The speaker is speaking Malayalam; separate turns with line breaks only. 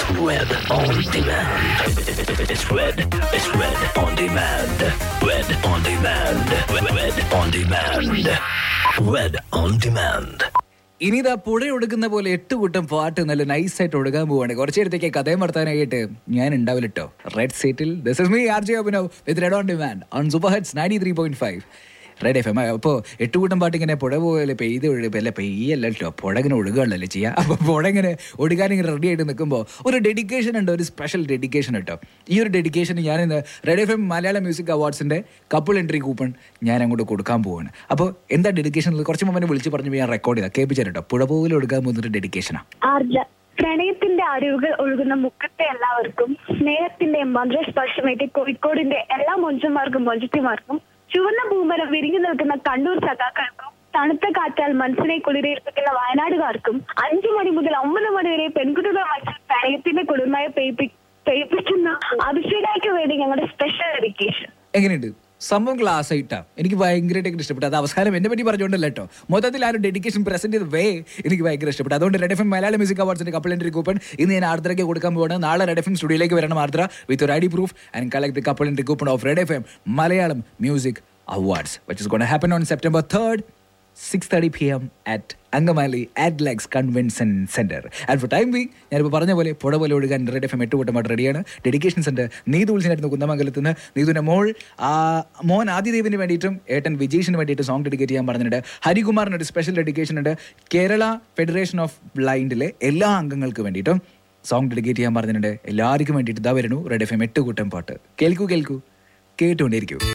Red on demand. It's red. It's red on demand. Red on demand. Red on demand. Red on demand.
ഇനി ഇതാ പുഴ ഒഴുകുന്ന പോലെ എട്ട് കൂട്ടം പാട്ട് നല്ല നൈസായിട്ട് ഒഴുകാൻ പോവാണ് കുറച്ച് നേരത്തേക്ക് കഥയും വർത്താനായിട്ട് ഞാൻ ഉണ്ടാവില്ല കേട്ടോ റെഡ് സീറ്റിൽ this is me R J Abhinav with red on demand on super heads ninety three point five red F M അപ്പോൾ എട്ട് കൂട്ടം പാട്ട് ഇങ്ങനെ പുഴ പോലെ പെയ്ത് ഒഴുകും അല്ല പെയ്യല്ല കേട്ടോ പുഴ ഇങ്ങനെ ഒഴുകുകയല്ലേ ചെയ്യുക അപ്പോൾ പുഴ ഇങ്ങനെ ഒഴുകാൻ ഇങ്ങനെ റെഡി ആയിട്ട് നിൽക്കുമ്പോൾ ഒരു ഡെഡിക്കേഷൻ ഉണ്ട് ഒരു സ്പെഷ്യൽ ഡെഡിക്കേഷൻ കേട്ടോ ഈ ഒരു ഡെഡിക്കേഷൻ ഞാൻ ഇന്ന് red F M Malayalam music അവാർഡ്സിൻ്റെ കപ്പിൾ എൻട്രി കൂപ്പൺ ഞാൻ അങ്ങോട്ട് കൊടുക്കാൻ പോവാണ് അപ്പോൾ എന്താ ഡെഡിക്കേഷൻ കുറച്ച് മുമ്പ് വിളിച്ച് പറഞ്ഞു ഞാൻ റെക്കോർഡ് ചെയ്താൽ കേൾപ്പിച്ചു കേട്ടോ പുഴ പോലെ ഒഴുകാൻ പോകുന്നൊരു ഡെഡിക്കേഷനാണ്
ആർജ പ്രണയത്തിന്റെ അരുവുകൾ ഒഴുകുന്ന മുക്കത്തെ എല്ലാവർക്കും സ്നേഹത്തിന്റെ മന്ത്രസ്പർശമേറ്റ് കോഴിക്കോടിന്റെ എല്ലാ മൊഞ്ചന്മാർക്കും മൊഞ്ചത്തിമാർക്കും ചുവന്ന പൂമരം വിരിഞ്ഞു നിൽക്കുന്ന കണ്ണൂർ സഖാക്കൾക്കും തണുത്ത കാറ്റാൽ മനസ്സിനെ കുളിരേൽപ്പിക്കുന്ന വയനാടുകാർക്കും അഞ്ചു മണി മുതൽ ഒമ്പത് മണി വരെ പെൺകുട്ടികൾ മത്സരം പ്രണയത്തിന്റെ കുളിർമയ പെയ്പ്പി പെയ്പ്പിക്കുന്ന അഭിഷേകായ്ക്ക് വേണ്ടി ഞങ്ങളുടെ സ്പെഷ്യൽ ഡെഡിക്കേഷൻ
എങ്ങനെയുണ്ട് സംഭവം ക്ലാസ് ആയിട്ടാ എനിക്ക് ഭയങ്കരമായിട്ട് ഇഷ്ടപ്പെട്ടു അത് അവസാനം എന്നെ പറ്റി പറഞ്ഞുകൊണ്ടല്ല കേട്ടോ മൊത്തത്തിൽ ആ ഒരു ഡെഡിക്കേഷൻ പ്രസന്റ് ചെയ്ത വേ എനിക്ക് ഭയങ്കര ഇഷ്ടപ്പെട്ടു അതുകൊണ്ട് red F M Malayalam music അവാർഡ്സിന്റെ കപ്പിൾ എൻട്രി കൂപ്പൺ ഇന്ന് ഞാൻ ആർദ്രയ്ക്ക് കൊടുക്കാൻ പോവാണ് നാളെ റെഡ് എഫ് എം സ്റ്റുഡിയോയിലേക്ക് വരണം ആർദ്ര വിത്ത് ഒരു I D proof and collect the couple entry coupon of red F M Malayalam music awards which is gonna happen on September third six thirty P M at Angamaly Adlux convention centre and for time be ഞാനിപ്പോൾ പറഞ്ഞ പോലെ പുഴ പോലെ ഒഴുകാൻ റെഡ് എഫ് എം എട്ട് കൂട്ടമായിട്ട് റെഡിയാണ് ഡെഡിക്കേഷൻ സെന്റർ നീതു ഉത്സവമായിരുന്നു കുന്നമംഗലത്ത് നിന്ന് നീതുവിന്റെ മോൾ ആ, മോൻ ആദിദേവിന് വേണ്ടിയിട്ടും ഏട്ടൻ വിജേഷിന് വേണ്ടിയിട്ട് സോങ് ഡെഡിക്കേറ്റ് ചെയ്യാൻ പറഞ്ഞിട്ടുണ്ട് ഹരികുമാറിന് ഒരു സ്പെഷ്യൽ ഡെഡിക്കേഷൻ ഉണ്ട് കേരള ഫെഡറേഷൻ ഓഫ് ബ്ലൈൻഡിലെ എല്ലാ അംഗങ്ങൾക്ക് വേണ്ടിയിട്ടും സോങ് ഡെഡിക്കേറ്റ് ചെയ്യാൻ പറഞ്ഞിട്ടുണ്ട് എല്ലാവർക്കും വേണ്ടിയിട്ട് ഇതാ വരുന്നു റെഡ് എഫ് എം എട്ട് കൂട്ടം പാട്ട് കേൾക്കൂ കേൾക്കൂ കേട്ടുകൊണ്ടേയിരിക്കൂ